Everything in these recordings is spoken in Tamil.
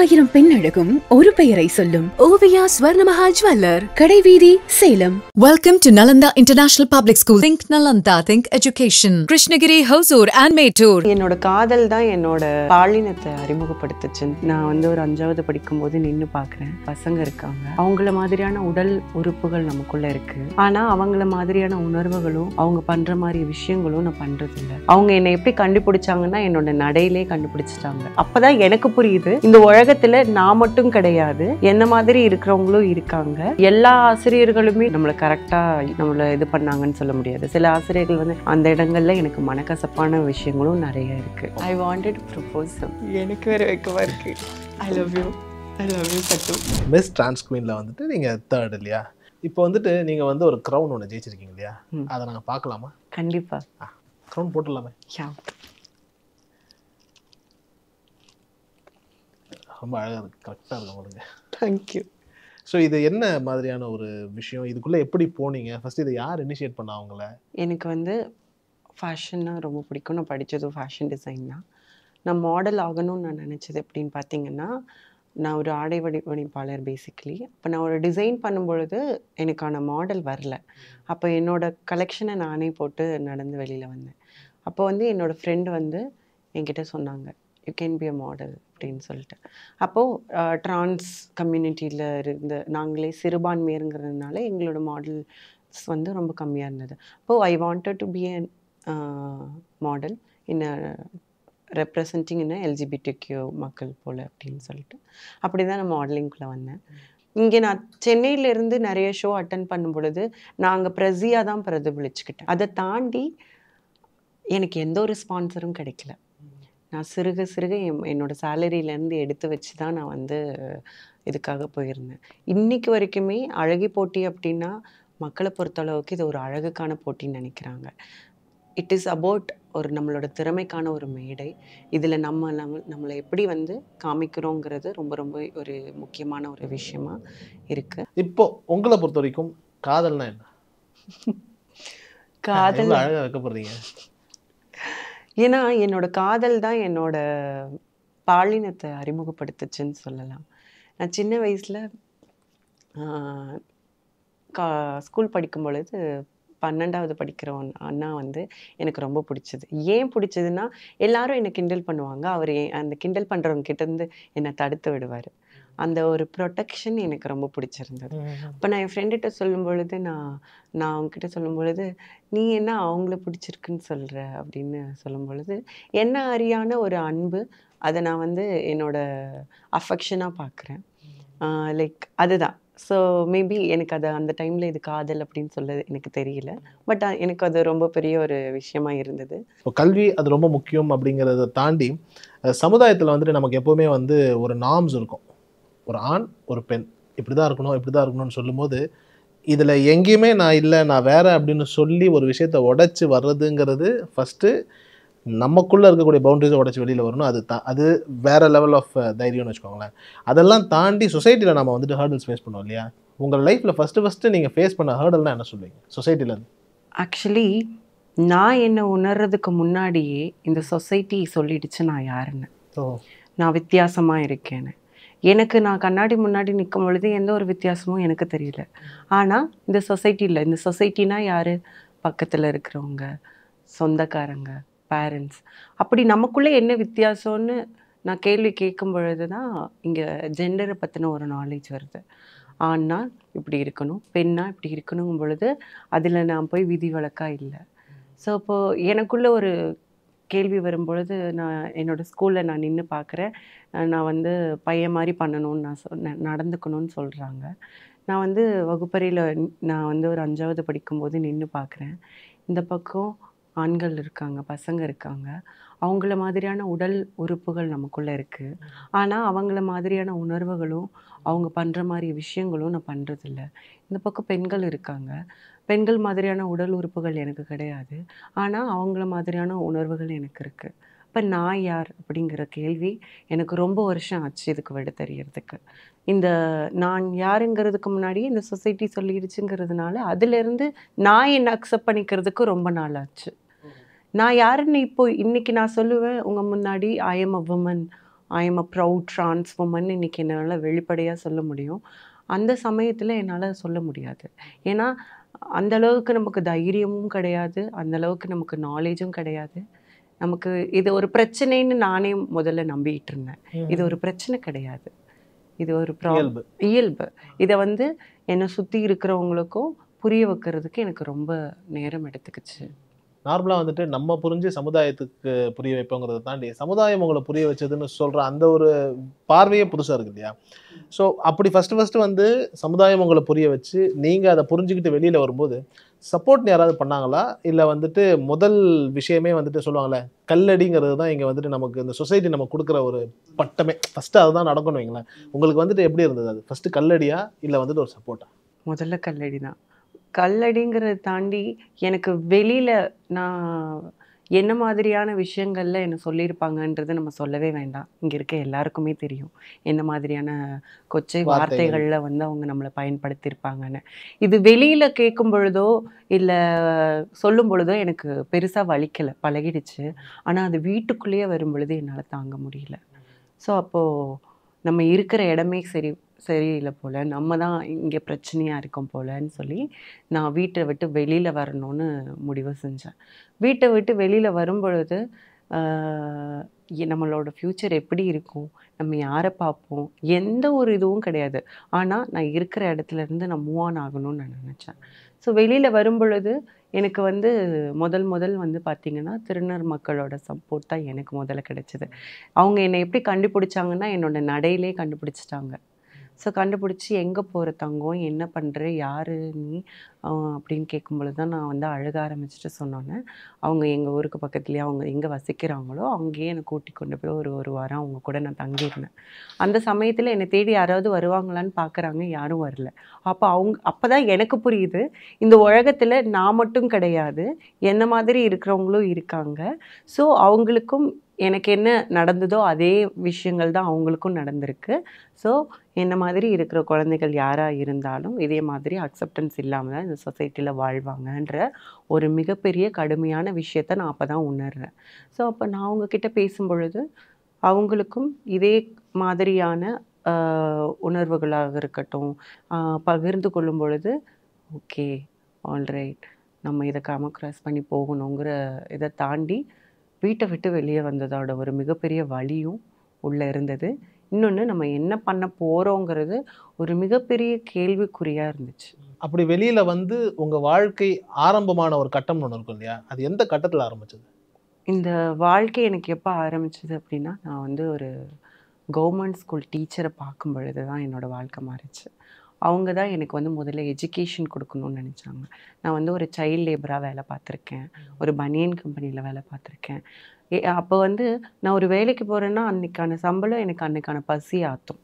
ஓராயிரம் பெண் அழகும் ஒரு பெயரை சொல்லும் ஓவியா ஸ்வர்ணமஹால் ஜுவல்லர் கடைவீதி Salem Welcome to Nalanda International Public School. Think Nalanda, think education. Krishnagiri, Hosur and Mettur. என்னோட காதல் தான் என்னோட பாலினத்தை அறிமுகப்படுத்துச்சு நான் வந்து ஒரு அஞ்சாவது படிக்கும்போது நின்று பார்க்குறேன் பசங்க இருக்காங்க அவங்கள மாதிரியான உடல் உறுப்புகள் நமக்குள்ள இருக்கு ஆனா அவங்கள மாதிரியான உணர்வுகளும் அவங்க பண்ற மாதிரி விஷயங்களும் நான் பண்றது இல்ல அவங்க என்னை எப்படி கண்டுபிடிச்சாங்கன்னா என்னோட நடையிலே கண்டுபிடிச்சிட்டாங்க அப்பதான் எனக்கு புரியுது இந்த உலகத்துல நான் மட்டும் கிடையாது என்ன மாதிரி இருக்கிறவங்களும் இருக்காங்க எல்லா ஆசிரியர்களுமே நம்மளை கரெக்டா நம்மளை இது பண்ணாங்கன்னு சொல்ல முடியாது சில ஆசிரியர்கள் வந்து அந்த இடங்கள்ல எனக்கு மனக்கசப்பான விஷயங்களும் நிறைய இருக்கு ஐ வாண்டட் ப்ரொபோஸ் எனக்கு வேற வைக்கவா இருக்கு I love you I love you சட்டு மிஸ் டிரான்ஸ் குவீனில் வந்துட்டு நீங்கள் தேர்ட் இல்லையா இப்போ வந்துட்டு நீங்கள் வந்து ஒரு க்ரௌன் ஒன்று ஜெயிச்சிருக்கீங்க இல்லையா ம். அதை நாங்கள் பார்க்கலாமா கண்டிப்பா க்ரௌன் போட்டுடலாமே யா ரொம்ப அழகாக இருக்கு கரெக்டாக இருக்கு உங்களுக்கு தேங்க்யூ ஸோ இது என்ன மாதிரியான ஒரு விஷயம் இதுக்குள்ளே எப்படி போனீங்க ஃபர்ஸ்ட் இதை யார் இனிஷியேட் பண்ணா அவங்கள எனக்கு வந்து ஃபேஷன்னா ரொம்ப பிடிக்கும் நான் படித்ததும் ஃபேஷன் டிசைன் தான் நான் மாடல் ஆகணும்னு நான் நினச்சது எப்படின்னு பார்த்தீங்கன்னா நான் ஒரு ஆடை வடிவமைப்பாளர் பேசிக்கலி அப்போ நான் ஒரு டிசைன் பண்ணும்பொழுது எனக்கான மாடல் வரல அப்போ என்னோட கலெக்ஷனை நானே போட்டு நடந்து வெளியில் வந்தேன் அப்போ வந்து என்னோட ஃப்ரெண்டு வந்து என்கிட்ட சொன்னாங்க you can be a model அப்படின்னு சொல்லிட்டு அப்போது ட்ரான்ஸ் கம்யூனிட்டியில் இருந்த நாங்களே சிறுபான்மையருங்கிறதுனால எங்களோட மாடல்ஸ் வந்து ரொம்ப கம்மியாக இருந்தது அப்போது I wanted to be a model in representing in LGBTQ மக்கள் போல் அப்படின்னு சொல்லிட்டு அப்படி தான் நான் மாடலிங்குள்ளே வந்தேன் இங்கே நான் சென்னையிலேருந்து நிறைய ஷோ அட்டன் பண்ணும் பொழுது நான் அங்கே ப்ரெஸியாக தான் பிரதிபலிச்சுக்கிட்டேன் அதை தாண்டி எனக்கு எந்த ஒரு ஸ்பான்சரும் கிடைக்கல நான் சிறுக சிறுக என் என்னோட சேலரியிலேருந்து எடுத்து வச்சு தான் நான் வந்து இதுக்காக போயிருந்தேன் இன்னைக்கு வரைக்குமே அழகி போட்டி அப்படின்னா மக்களை பொறுத்தளவுக்கு இது ஒரு அழகுக்கான போட்டின்னு நினைக்கிறாங்க இட் இஸ் அபவுட் ஒரு நம்மளோட திறமைக்கான ஒரு மேடை இதில் நம்ம நம்ம நம்மளை எப்படி வந்து காமிக்கிறோங்கிறது ரொம்ப ரொம்ப ஒரு முக்கியமான ஒரு விஷயமா இருக்குது இப்போ உங்களை பொறுத்த வரைக்கும் காதல்னா என்ன காதல் எவ்வளோ அழகாக வைக்கப்படுறீங்க ஏன்னா என்னோட காதல் தான் என்னோட பாலினத்தை அறிமுகப்படுத்துச்சுன்னு சொல்லலாம் நான் சின்ன வயசில் கா ஸ்கூல் படிக்கும் பொழுது பன்னெண்டாவது படிக்கிற ஒன்- அண்ணா வந்து எனக்கு ரொம்ப பிடிச்சது ஏன் பிடிச்சதுன்னா எல்லாரும் என்னை கிண்டல் பண்ணுவாங்க அவர் அந்த கிண்டல் பண்ணுறவங்க கிட்டேருந்து என்னை தடுத்து விடுவார் அந்த ஒரு ப்ரொடெக்ஷன் எனக்கு ரொம்ப பிடிச்சிருந்தது அப்போ நான் என் ஃப்ரெண்டுகிட்ட சொல்லும் பொழுது நான் நான் அவங்ககிட்ட சொல்லும் பொழுது நீ என்ன அவங்கள பிடிச்சிருக்குன்னு சொல்கிற அப்படின்னு சொல்லும் பொழுது என்ன அறியான ஒரு அன்பு அதை நான் வந்து என்னோட அஃபெக்ஷனாக பார்க்குறேன் லைக் அதுதான் ஸோ மேபி எனக்கு அது அந்த டைமில் இது காதல் அப்படின்னு சொல்ல எனக்கு தெரியல பட் எனக்கு அது ரொம்ப பெரிய ஒரு விஷயமா இருந்தது இப்போ கல்வி அது ரொம்ப முக்கியம் அப்படிங்கிறத தாண்டி சமுதாயத்தில் வந்துட்டு நமக்கு எப்போவுமே வந்து ஒரு நார்ம்ஸ் இருக்கும் ஒரு ஆண் ஒரு பெண் இப்படி தான் இருக்கணும் இப்படி தான் இருக்கணும்னு சொல்லும்போது இதில் எங்கேயுமே நான் இல்லை நான் வேற அப்படின்னு சொல்லி ஒரு விஷயத்தை உடைச்சு வர்றதுங்கிறது ஃபஸ்ட்டு நமக்குள்ளே இருக்கக்கூடிய பவுண்டரிஸை உடைச்சு வெளியில் வரணும் அது தா அது வேற லெவல் ஆஃப் தைரியம்னு வச்சுக்கோங்களேன் அதெல்லாம் தாண்டி சொசைட்டியில் நம்ம வந்துட்டு ஹேர்டல்ஸ் ஃபேஸ் பண்ணுவோம் இல்லையா உங்கள் லைஃப்பில் ஃபஸ்ட்டு ஃபஸ்ட்டு நீங்கள் ஃபேஸ் பண்ண ஹேர்டல்னா என்ன சொல்லுவீங்க சொசைட்டிலேருந்து ஆக்சுவலி நான் என்னை உணர்றதுக்கு முன்னாடியே இந்த சொசைட்டி சொல்லிடுச்சு நான் யாருன்னு ஓ நான் வித்தியாசமாக இருக்கேன்னு எனக்கு நான் கண்ணாடி முன்னாடி நிற்கும் பொழுது எந்த ஒரு வித்தியாசமும் எனக்கு தெரியல ஆனால் இந்த சொசைட்டியில் இந்த சொசைட்டினா யார் பக்கத்தில் இருக்கிறவங்க சொந்தக்காரங்க பேரண்ட்ஸ் அப்படி நமக்குள்ளே என்ன வித்தியாசம்னு நான் கேள்வி கேட்கும் பொழுது தான் இங்கே ஜெண்டரை பற்றின ஒரு நாலேஜ் வருது ஆண்னா இப்படி இருக்கணும் பெண்ணா இப்படி இருக்கணுங்கும் பொழுது அதில் நான் போய் விதி வழக்கா இல்லை ஸோ இப்போது எனக்குள்ள ஒரு கேள்வி வரும் பொழுது நான் என்னோட ஸ்கூலில் நான் நின்று பார்க்குறேன் நான் வந்து பையன் மாதிரி பண்ணணும்னு நான் சொ ந- நடந்துக்கணும்னு சொல்கிறாங்க நான் வந்து வகுப்பறையில் நான் வந்து ஒரு அஞ்சாவது படிக்கும்போது நின்று பார்க்குறேன் இந்த பக்கம் ஆண்கள் இருக்காங்க பசங்க இருக்காங்க அவங்கள மாதிரியான உடல் உறுப்புகள் நமக்குள்ளே இருக்குது ஆனால் அவங்கள மாதிரியான உணர்வுகளும் அவங்க பண்ணுற மாதிரி விஷயங்களும் நான் பண்ணுறதில்ல இந்த பக்கம் பெண்கள் இருக்காங்க பெண்கள் மாதிரியான உடல் உறுப்புகள் எனக்கு கிடையாது ஆனால் அவங்கள மாதிரியான உணர்வுகள் எனக்கு இருக்குது இப்போ நான் யார் அப்படிங்கிற கேள்வி எனக்கு ரொம்ப வருஷம் ஆச்சு இதுக்கு விட தெரியறதுக்கு இந்த நான் யாருங்கிறதுக்கு முன்னாடி இந்த சொசைட்டி சொல்லிடுச்சுங்கிறதுனால அதுலேருந்து நான் என்னை அக்செப்ட் பண்ணிக்கிறதுக்கு ரொம்ப நாள் ஆச்சு நான் யாருன்னு இப்போ இன்னைக்கு நான் சொல்லுவேன் உங்கள் முன்னாடி I am a woman I am a proud trans woman இன்னைக்கு என்னால் வெளிப்படையாக சொல்ல முடியும் அந்த சமயத்தில் என்னால் சொல்ல முடியாது ஏன்னா அந்த அளவுக்கு நமக்கு தைரியமும் கிடையாது அந்த அளவுக்கு நமக்கு நாலேஜும் கிடையாது நமக்கு இது ஒரு பிரச்சனைன்னு நானே முதல்ல நம்பிக்கிட்டு இருந்தேன் இது ஒரு பிரச்சனை கிடையாது இது ஒரு ப்ரா இயல்பு இயல்பு இதை வந்து என்னை சுற்றி இருக்கிறவங்களுக்கும் புரிய வைக்கிறதுக்கு எனக்கு ரொம்ப நேரம் எடுத்துக்கிச்சு நார்மலாக வந்துட்டு நம்ம புரிஞ்சு சமுதாயத்துக்கு புரிய வைப்போங்கிறத தாண்டி சமுதாயம் உங்களை புரிய வச்சதுன்னு சொல்கிற அந்த ஒரு பார்வையே புதுசாக இருக்கு இல்லையா ஸோ அப்படி ஃபஸ்ட்டு ஃபஸ்ட்டு வந்து சமுதாயம் உங்களை புரிய வச்சு நீங்கள் அதை புரிஞ்சுக்கிட்டு வெளியில் வரும்போது சப்போர்ட் யாராவது பண்ணாங்களா இல்லை வந்துட்டு முதல் விஷயமே வந்துட்டு சொல்லுவாங்கள்ல கல்லடிங்கிறது தான் இங்கே வந்துட்டு நமக்கு இந்த சொசைட்டி நம்ம கொடுக்குற ஒரு பட்டமே ஃபஸ்ட்டு அதுதான் நடக்கணும் வைங்களேன் உங்களுக்கு வந்துட்டு எப்படி இருந்தது அது ஃபஸ்ட்டு கல்லடியா இல்லை வந்துட்டு ஒரு சப்போர்ட்டா முதல்ல கல்லடி தான் கல்லடிங்கிறத தாண்டி எனக்கு வெளியில் நான் என்ன மாதிரியான விஷயங்கள்ல என்ன சொல்லியிருப்பாங்கன்றது நம்ம சொல்லவே வேண்டாம் இங்கே இருக்க எல்லாருக்குமே தெரியும் என்ன மாதிரியான கொச்சை வார்த்தைகள். வார்த்தைகளில் வந்து அவங்க நம்மளை பயன்படுத்தியிருப்பாங்கன்னு இது வெளியில் கேட்கும் பொழுதோ இல்லை சொல்லும் பொழுதோ எனக்கு பெருசாக வலிக்கலை பழகிடுச்சு ஆனால் அது வீட்டுக்குள்ளேயே வரும் பொழுது என்னால் தாங்க முடியல ஸோ அப்போது நம்ம இருக்கிற இடமே சரி சரியில்லை போல் நம்ம தான் இங்கே பிரச்சனையாக இருக்கோம் போலன்னு சொல்லி நான் வீட்டை விட்டு வெளியில் வரணும்னு முடிவு செஞ்சேன் வீட்டை விட்டு வெளியில் வரும் பொழுது ஆஹ், எ- நம்மளோட ஃப்யூச்சர் எப்படி இருக்கும் நம்ம யாரை பார்ப்போம் எந்த ஒரு இதுவும் கிடையாது ஆனால் நான் இருக்கிற இடத்துல இருந்து நான் மூவ் ஆன் ஆகணும்னு நான் நினச்சேன் ஸோ வெளியில் வரும் பொழுது எனக்கு வந்து முதல் முதல் வந்து பார்த்திங்கன்னா திருநர் மக்களோட சப்போர்ட் தான் எனக்கு முதல்ல கிடைச்சிது அவங்க என்னை எப்படி கண்டுபிடிச்சாங்கன்னா என்னோட நடையிலே கண்டுபிடிச்சிட்டாங்க ஸோ கண்டுபிடிச்சி எங்கே போகிற தங்கம் என்ன பண்ணுற யார் நீ ஆஹ் அப்படின்னு கேட்கும்பொழுது தான் நான் வந்து அழுக ஆரம்பிச்சுட்டு சொன்னோன்னே அவங்க எங்கள் ஊருக்கு பக்கத்துலேயே அவங்க எங்கே வசிக்கிறாங்களோ அங்கேயே என்னை கூட்டி கொண்டு போய் ஒரு ஒரு வாரம் அவங்க கூட நான் தங்கியிருந்தேன் அந்த சமயத்தில் என்னை தேடி யாராவது வருவாங்களான்னு பார்க்குறாங்க யாரும் வரல அப்போ அவங்க அப்போ தான் எனக்கு புரியுது இந்த உலகத்தில் நான் மட்டும் கிடையாது என்ன மாதிரி இருக்கிறவங்களும் இருக்காங்க ஸோ அவங்களுக்கும் எனக்கு என்ன நடந்ததோ அதே விஷயங்கள் தான் அவங்களுக்கும் நடந்திருக்கு ஸோ என்ன மாதிரி இருக்கிற குழந்தைகள் யாராக இருந்தாலும் இதே மாதிரி அக்செப்டன்ஸ் இல்லாமல் தான் இந்த சொசைட்டியில் வாழ்வாங்கன்ற ஒரு மிகப்பெரிய கடுமையான விஷயத்தை நான் அப்போ தான் உணர்றேன் ஸோ அப்போ நான் அவங்கக்கிட்ட பேசும் பொழுது அவங்களுக்கும் இதே மாதிரியான ஆஹ், உணர்வுகளாக இருக்கட்டும் ஆஹ், பகிர்ந்து கொள்ளும் பொழுது ஓகே ஆல்ரைட் நம்ம இதை காம கிராஸ் பண்ணி போகணுங்கிற இதை தாண்டி வீட்டை விட்டு வெளியே வந்ததோட ஒரு மிகப்பெரிய வலியும் உள்ளே இருந்தது இன்னொன்று நம்ம என்ன பண்ண போகிறோங்கிறது ஒரு மிகப்பெரிய கேள்விக்குறியாக இருந்துச்சு அப்படி வெளியில் வந்து உங்கள் வாழ்க்கை ஆரம்பமான ஒரு கட்டம் ஒன்று இருக்கும் இல்லையா அது எந்த கட்டத்தில் ஆரம்பிச்சது இந்த வாழ்க்கை எனக்கு எப்போ ஆரம்பிச்சது அப்படின்னா நான் வந்து ஒரு கவர்மெண்ட் ஸ்கூல் டீச்சரை பார்க்கும் பொழுது தான் என்னோட வாழ்க்கை மாறிச்சு அவங்க தான் எனக்கு வந்து முதல்ல எஜுகேஷன் கொடுக்கணும்னு நினச்சாங்க நான் வந்து ஒரு சைல்ட் லேபராக வேலை பார்த்துருக்கேன் ஒரு பனியன் கம்பெனியில் வேலை பார்த்துருக்கேன் அப்போ வந்து நான் ஒரு வேலைக்கு போகிறேன்னா அன்னைக்கான சம்பளம் எனக்கு அன்னைக்கான பசி ஆற்றும்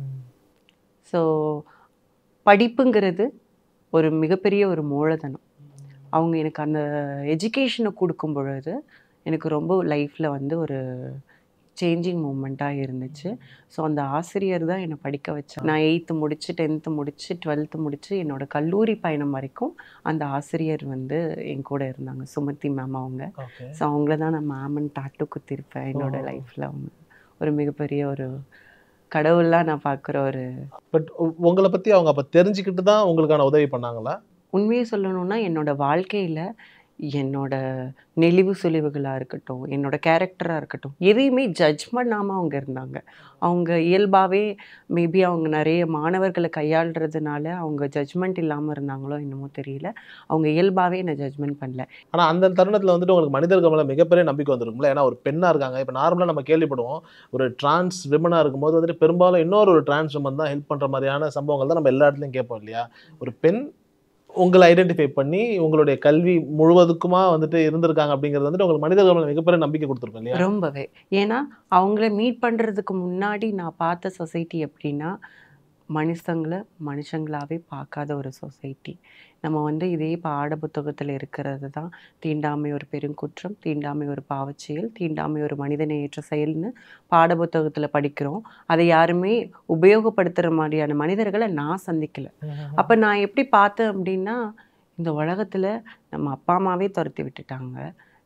ஸோ படிப்புங்கிறது ஒரு மிகப்பெரிய ஒரு மூலதனம் அவங்க எனக்கு அந்த எஜுகேஷனை கொடுக்கும் பொழுது எனக்கு ரொம்ப லைஃப்பில் வந்து ஒரு சேஞ்சிங் மூமெண்ட்டாக இருந்துச்சு ஸோ அந்த ஆசிரியர் தான் என்னை படிக்க வச்சாங்க நான் எயித்து முடிச்சு டென்த்து முடிச்சு டுவெல்த்து முடிச்சு என்னோட கல்லூரி பயணம் வரைக்கும் அந்த ஆசிரியர் வந்து என் கூட இருந்தாங்க சுமதி மேம் அவங்க ஓகே ஸோ அவங்கள தான் நான் மேமன் டாட்டு குத்திருப்பேன் என்னோட ஓ. லைஃப்பில் அவங்க ஒரு மிகப்பெரிய ஒரு கடவுளாக நான் பார்க்குற ஒரு பட் உங்களை பற்றி அவங்க அப்போ தெரிஞ்சுக்கிட்டு தான் உங்களுக்கான உதவி பண்ணாங்களா உண்மையை சொல்லணும்னா என்னோட வாழ்க்கையில் என்னோட நெளிவு சுழிவுகளாக இருக்கட்டும் என்னோட கேரக்டராக இருக்கட்டும் எதையுமே ஜட்ஜ் பண்ணாமல் அவங்க இருந்தாங்க அவங்க இயல்பாகவே மேபி அவங்க நிறைய மாணவர்களை கையாளுறதுனால அவங்க ஜட்ஜ்மெண்ட் இல்லாமல் இருந்தாங்களோ என்னமோ தெரியல அவங்க இயல்பாகவே என்னை ஜட்ஜ்மெண்ட் பண்ணல ஆனால் அந்த தருணத்தில் வந்துட்டு உங்களுக்கு மனிதர்கள் மேலே மிகப்பெரிய நம்பிக்கை வந்திருக்கும்ல ஏன்னா ஒரு பெண்ணாக இருக்காங்க இப்போ நார்மலாக நம்ம கேள்விப்படுவோம் ஒரு டிரான்ஸ் விமனாக இருக்கும்போது வந்துட்டு பெரும்பாலும் இன்னொரு ஒரு டிரான்ஸ் விமன் தான் ஹெல்ப் பண்ணுற மாதிரியான சம்பவங்கள் தான் நம்ம எல்லா இடத்துலையும் கேட்போம் இல்லையா ஒரு பெண் உங்களை ஐடென்டிஃபை பண்ணி உங்களுடைய கல்வி முழுவதுக்குமா வந்துட்டு இருந்திருக்காங்க அப்படிங்கிறது வந்துட்டு உங்களுக்கு மனிதர்கள் மேலே மிகப்பெரிய நம்பிக்கை கொடுத்துருக்கும் இல்லையா ரொம்பவே ஏன்னா அவங்கள மீட் பண்ணுறதுக்கு முன்னாடி நான் பார்த்த சொசைட்டி எப்படின்னா மனுஷங்களை மனுஷங்களாவே பார்க்காத ஒரு சொசைட்டி நம்ம வந்து இதே பாட புத்தகத்தில் இருக்கிறது தான் தீண்டாமை ஒரு பெருங்குற்றம் தீண்டாமை ஒரு பாவச்செயல் தீண்டாமை ஒரு மனிதநேயற்ற செயல்னு பாட புத்தகத்தில் படிக்கிறோம் அதை யாருமே உபயோகப்படுத்துகிற மாதிரியான மனிதர்களை நான் சந்திக்கல அப்போ நான் எப்படி பார்த்தேன் அப்படின்னா இந்த உலகத்தில் நம்ம அப்பா அம்மாவே துரத்தி விட்டுட்டாங்க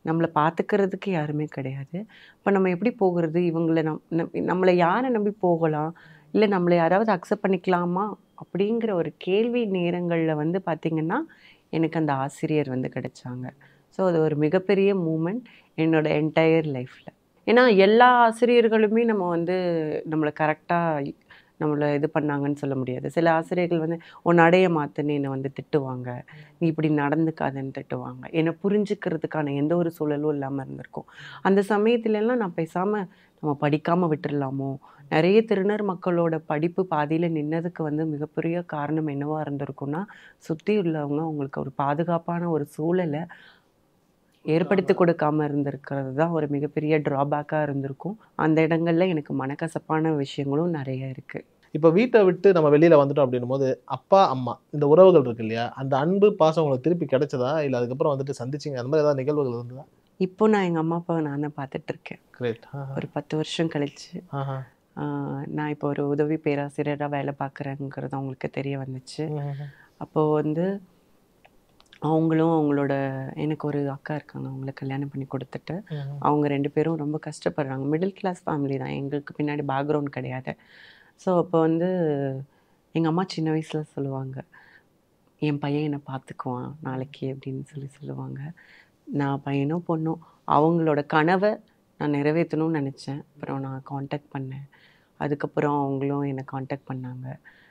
நம்மளை பார்த்துக்கிறதுக்கு யாருமே கிடையாது இப்போ நம்ம எப்படி போகிறது இவங்களை நம் நம்- நம்மளை யாரை நம்பி போகலாம் இல்லை நம்மளை யாராவது அக்செப்ட் பண்ணிக்கலாமா அப்படிங்கிற ஒரு கேள்வி நேரங்களில் வந்து பார்த்திங்கன்னா எனக்கு அந்த ஆசிரியர் வந்து கிடைச்சாங்க ஸோ அது ஒரு மிகப்பெரிய மூமெண்ட் என்னோட என்டையர் லைஃப்பில் ஏன்னா எல்லா ஆசிரியர்களுமே நம்ம வந்து நம்மளை கரெக்டாக நம்மளை இது பண்ணாங்கன்னு சொல்ல முடியாது சில ஆசிரியர்கள் வந்து உன் நடைய மாற்றுன்னு என்னை வந்து திட்டுவாங்க நீ இப்படி நடந்துக்காதன்னு திட்டுவாங்க என்னை புரிஞ்சுக்கிறதுக்கான எந்த ஒரு சூழலும் இல்லாமல் இருந்திருக்கும் அந்த சமயத்துலலாம் நான் பேசாமல் நம்ம படிக்காமல் விட்டுறலாமோ நிறைய திருநர் மக்களோட படிப்பு பாதியில் நின்னதுக்கு வந்து மிகப்பெரிய காரணம் என்னவா இருந்திருக்கும்னா சுற்றி உள்ளவங்க அவங்களுக்கு ஒரு பாதுகாப்பான ஒரு சூழலை ஏற்படுத்தி கொடுக்காம இருந்திருக்கிறது தான் ஒரு மிகப்பெரிய ட்ராபேக்காக இருந்திருக்கும் அந்த இடங்கள்ல எனக்கு மனக்கசப்பான விஷயங்களும் நிறைய இருக்குது இப்போ வீட்டை விட்டு நம்ம வெளியில வந்துட்டோம் அப்படின்னும் போது அப்பா அம்மா இந்த உறவுகள் இருக்கு இல்லையா அந்த அன்பு பாசம் உங்களுக்கு திருப்பி கிடைச்சதா இல்லை அதுக்கப்புறம் வந்துட்டு சந்திச்சிங்க அந்த மாதிரி ஏதாவது நிகழ்வுகள் இருந்ததா இப்போ நான் எங்கள் அம்மா அப்பாவை நான் தான் பார்த்துட்டு இருக்கேன் கிரேட் ஒரு பத்து வருஷம் கழிச்சு ஆஹ் நான் இப்போ ஒரு உதவி பேராசிரியராக வேலை பார்க்குறேங்கிறது அவங்களுக்கு தெரிய வந்துச்சு அப்போது வந்து அவங்களும் அவங்களோட எனக்கு ஒரு அக்கா இருக்காங்க அவங்கள கல்யாணம் பண்ணி கொடுத்துட்டு அவங்க ரெண்டு பேரும் ரொம்ப கஷ்டப்படுறாங்க மிடில் கிளாஸ் ஃபேமிலி தான் எங்களுக்கு பின்னாடி பேக்ரவுண்ட் கிடையாது ஸோ அப்போ வந்து எங்கள் அம்மா சின்ன வயசில் சொல்லுவாங்க என் பையன் என்னை பார்த்துக்குவான் நாளைக்கு அப்படின்னு சொல்லி சொல்லுவாங்க நான் பையனோ பொண்ணோ அவங்களோட கனவை நான் நிறைவேற்றணும்னு நினச்சேன் அப்புறம் நான் காண்டாக்ட் பண்ணேன் அதுக்கப்புறம் அவங்களும் என்னை காண்டாக்ட் பண்ணாங்க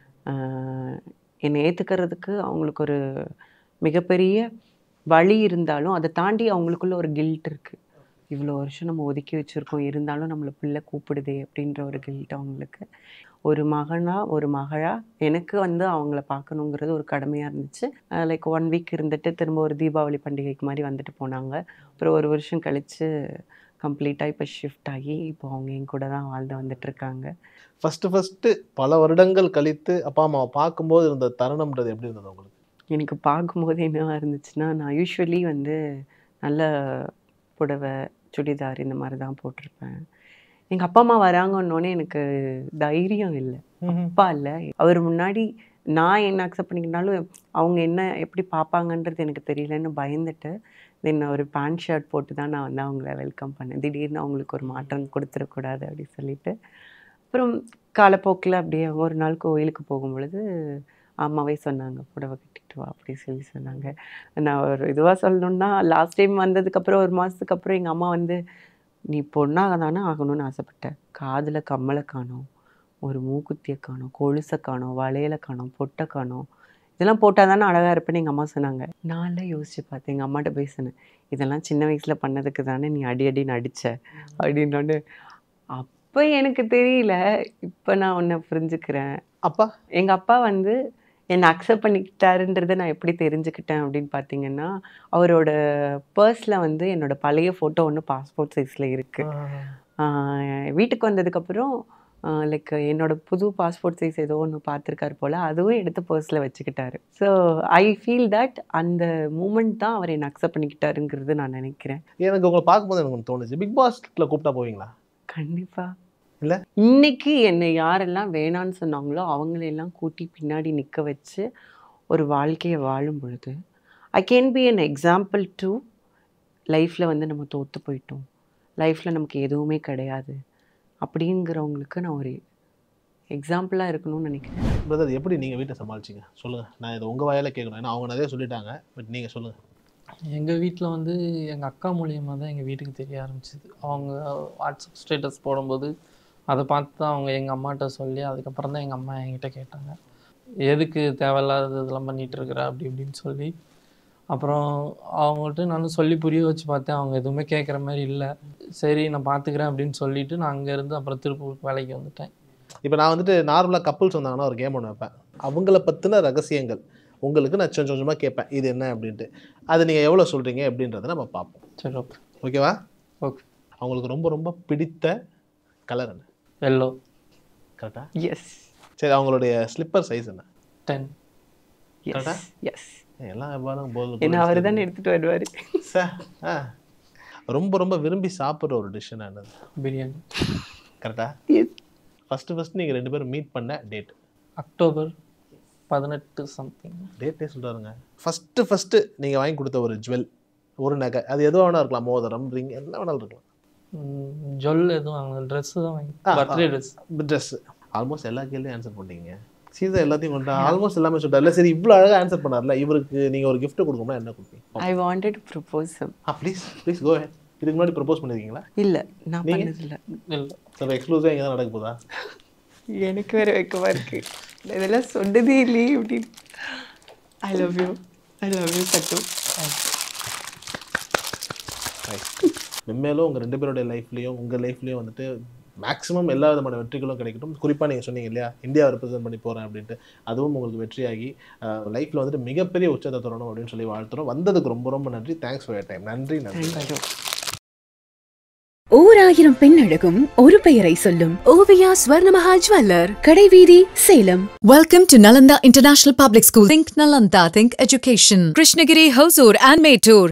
ஆஹ் என்னை ஏற்றுக்கிறதுக்கு அவங்களுக்கு ஒரு மிகப்பெரிய வழி இருந்தாலும் அதை தாண்டி அவங்களுக்குள்ள ஒரு கில்ட் இருக்குது இவ்வளோ வருஷம் நம்ம ஒதுக்கி வச்சுருக்கோம் இருந்தாலும் நம்மளை பிள்ளை கூப்பிடுதே அப்படின்ற ஒரு கில்ட் அவங்களுக்கு ஒரு மகனா ஒரு மகளா எனக்கு வந்து அவங்கள பார்க்கணுங்கிறது ஒரு கடமையாக இருந்துச்சு லைக் ஒன் வீக் இருந்துட்டு திரும்ப ஒரு தீபாவளி பண்டிகைக்கு மாதிரி வந்துட்டு போனாங்க அப்புறம் ஒரு வருஷம் கழித்து கம்ப்ளீட்டாக இப்போ ஷிஃப்ட் ஆகி இப்போ அவங்க என் கூட தான் வாழ்ந்து வந்துட்டு இருக்காங்க ஃபர்ஸ்ட் ஃபர்ஸ்ட் பல வருடங்கள் கழித்து அப்பா அம்மாவை பார்க்கும்போது இருந்த தருணம்ன்றது எப்படி இருந்தது உங்களுக்கு எனக்கு பார்க்கும்போது என்னவா இருந்துச்சுன்னா நான் யூஸ்வலி வந்து நல்ல புடவை சுடிதார் இந்த மாதிரி தான் போட்டிருப்பேன் எங்கள் அப்பா அம்மா வராங்கன்னொடனே எனக்கு தைரியம் இல்லை அப்பா இல்லை அவர் முன்னாடி நான் என்ன அக்செப்ட் பண்ணிக்கிட்டாலும் அவங்க என்ன எப்படி பார்ப்பாங்கன்றது எனக்கு தெரியலன்னு பயந்துட்டு தென் ஒரு பேண்ட் ஷர்ட் போட்டு தான் நான் வந்து அவங்கள வெல்கம் பண்ணேன் திடீர்னு அவங்களுக்கு ஒரு மாற்றம் கொடுத்துடக்கூடாது அப்படின்னு சொல்லிட்டு அப்புறம் காலப்போக்கில் அப்படியே ஒரு நாள் கோயிலுக்கு போகும் பொழுது அம்மாவே சொன்னாங்க புடவை கட்டிட்டு வா அப்படி சொல்லி சொன்னாங்க நான் ஒரு இதுவாக சொல்லணுன்னா லாஸ்ட் டைம் வந்ததுக்கப்புறம் ஒரு மாதத்துக்கு அப்புறம் எங்கள் அம்மா வந்து நீ பொண்ணாக தானே ஆகணும்னு ஆசைப்பட்டேன் காதில் கம்மலை காணோம் ஒரு மூக்குத்தியை காணோம் கொலுசை காணோம் வளையலை காணோம் பொட்டை காணோம் இதெல்லாம் போட்டால் தானே அழகாக இருப்பேன்னு எங்கள் அம்மா சொன்னாங்க நான்லாம் யோசிச்சு பார்த்தேன் எங்கள் அம்மாட்ட பேசினேன் இதெல்லாம் சின்ன வயசில் பண்ணதுக்கு தானே நீ அடி அடி நடிச்ச அப்படின்னோடனே அப்போ எனக்கு தெரியல இப்போ நான் உன்னை புரிஞ்சுக்கிறேன் அப்பா எங்கள் அப்பா வந்து என்னை அக்செப்ட் பண்ணிக்கிட்டாருன்றதை நான் எப்படி தெரிஞ்சுக்கிட்டேன் அப்படின்னு பார்த்தீங்கன்னா அவரோட பர்ஸில் வந்து என்னோட பழைய ஃபோட்டோ ஒன்று பாஸ்போர்ட் சைஸில் இருக்குது வீட்டுக்கு வந்ததுக்கப்புறம் லைக் என்னோட புது பாஸ்போர்ட் சைஸ் ஏதோ ஒன்று பார்த்துருக்காரு போல் அதுவும் எடுத்து பர்ஸில் வச்சுக்கிட்டாரு ஸோ ஐ ஃபீல் தட் அந்த மூமெண்ட் தான் அவர் என்னை அக்செப்ட் பண்ணிக்கிட்டாருங்கிறது நான் நினைக்கிறேன் எனக்கு உங்களை பார்க்கும்போது எனக்கு ஒன்று தோணுச்சு பிக் பாஸ்ல கூப்பிட்டா போவீங்களா கண்டிப்பா இல்ல? இன்னைக்கு என்னை யாரெல்லாம் வேணான்னு சொன்னாங்களோ அவங்களையெல்லாம் கூட்டி பின்னாடி நிற்க வச்சு ஒரு வாழ்க்கையை வாழும் பொழுது I can be an example to லைஃப்பில் வந்து நம்ம தோற்று போயிட்டோம் லைஃப்பில் நமக்கு எதுவுமே கிடையாது அப்படிங்கிறவங்களுக்கு நான் ஒரு எக்ஸாம்பிளாக இருக்கணும்னு நினைக்கிறேன் பிரதர் எப்படி நீங்கள் வீட்டை சமாளிச்சிங்க சொல்லுங்கள் நான் இதை உங்கள் வாயால கேட்கணும் ஏன்னா அவங்க நிறைய சொல்லிட்டாங்க பட் நீங்கள் சொல்லுங்கள் எங்கள் வீட்டில் வந்து எங்கள் அக்கா மூலியமாக தான் எங்கள் வீட்டுக்கு தெரிய ஆரம்பிச்சிது அவங்க வாட்ஸ்அப் ஸ்டேட்டஸ் போடும்போது அதை பார்த்து தான் அவங்க எங்கள் அம்மாட்ட சொல்லி அதுக்கப்புறம் தான் எங்கள் அம்மா என்கிட்ட கேட்டாங்க எதுக்கு தேவையில்லாத இதெல்லாம் பண்ணிட்டு இருக்கிற அப்படி இப்படின்னு சொல்லி அப்புறம் அவங்கள்ட்ட நானும் சொல்லி புரிய வச்சு பார்த்தேன் அவங்க எதுவுமே கேட்குற மாதிரி இல்லை சரி நான் பார்த்துக்கிறேன் அப்படின்னு சொல்லிட்டு நான் அங்கேருந்து அப்புறம் திருப்பூருக்கு வேலைக்கு வந்துட்டேன் இப்போ நான் வந்துட்டு நார்மலாக கப்புள்ஸ் வந்தாங்கன்னா ஒரு கேம் ஒன்று வைப்பேன் அவங்கள பற்றின ரகசியங்கள் உங்களுக்கு நான் கொஞ்சம் கொஞ்சமாக கேட்பேன் இது என்ன அப்படின்ட்டு அது நீங்கள் எவ்வளோ சொல்கிறீங்க அப்படின்றத நம்ம பார்ப்போம் சரி ஓகே ஓகேவா ஓகே அவங்களுக்கு ரொம்ப ரொம்ப பிடித்த கலர் என்ன எல்லோ கரெக்டாக எஸ் சரி அவங்களுடைய ஸ்லிப்பர் சைஸ் என்ன டென் கரெக்டா? எஸ் எஸ் எல்லாம் எவ்வாறும் போதும் என்ன அவர் தானே எடுத்துகிட்டு வருவார் ஆ ரொம்ப ரொம்ப விரும்பி சாப்பிட்ற ஒரு டிஷ் என்னது பிரியாணி கரெக்டாக எஸ் ஃபஸ்ட்டு ஃபஸ்ட்டு நீங்கள் ரெண்டு பேரும் மீட் பண்ண டேட் அக்டோபர் பதினெட்டு சம்திங் டேட்டே சொல்கிறாருங்க ஃபஸ்ட்டு ஃபஸ்ட்டு நீங்கள் வாங்கி கொடுத்த ஒரு ஜுவல் ஒரு நகை அது எதுவாக வேணா இருக்கலாம் மோதிரம் ரிங் என்ன வேணாலும் இருக்கலாம் ஜொல் எதுவும் வாங்கல ட்ரெஸ்ஸு தான் வாங்கி ஆ, பர்த்டே ட்ரெஸ் ட்ரெஸ் ஆல்மோஸ்ட் எல்லா கேள்வியும் ஆன்சர் பண்ணிட்டீங்க சீதா எல்லாத்தையும் கொண்டா ஆல்மோஸ்ட் எல்லாமே சொல்லிட்டார்ல சரி இவ்வளோ அழகாக ஆன்சர் பண்ணார்ல இவருக்கு நீங்கள் ஒரு gift கொடுக்கணும்னா என்ன கொடுப்பீங்க I wanted propose ah please please go இதுக்கு முன்னாடி ப்ரப்போஸ் பண்ணியிருக்கீங்களா இல்லை நான் பண்ணதில்லை இல்லை சார் எக்ஸ்க்ளூசிவாக இங்கே தான் நடக்க போதா எனக்கு வேற வைக்கவா இருக்கு நான் இதெல்லாம் சொன்னதே இல்லையே அப்படின்னு I love you I love you சட்டு மென்மேலும் உங்கள் ரெண்டு பேருடைய லைஃப்லேயும் உங்கள் லைஃப்லேயும் வந்துட்டு மேக்ஸிமம் எல்லா விதமான வெற்றிகளும் கிடைக்கட்டும் குறிப்பாக நீங்கள் சொன்னீங்க இல்லையா இந்தியாவை ரெப்ரசென்ட் பண்ணி போகிறேன் அப்படின்ட்டு அதுவும் உங்களுக்கு வெற்றியாகி லைஃப்பில் வந்துட்டு மிகப்பெரிய உச்சத்தை தொடரணும் அப்படின்னு சொல்லி வாழ்த்துறோம் வந்ததுக்கு ரொம்ப ரொம்ப நன்றி தேங்க்ஸ் ஃபார் டைம் நன்றி நன்றி தேங்க்யூ ஓர் ஆயிரம் பெண் அழகும் ஒரு பெயரை சொல்லும் Oviya Swarnamaha Jeweler. கடைவீதி Salem Welcome to Nalanda International Public School. Think Nalanda, think education. Krishnagiri, Hosur and Mettur.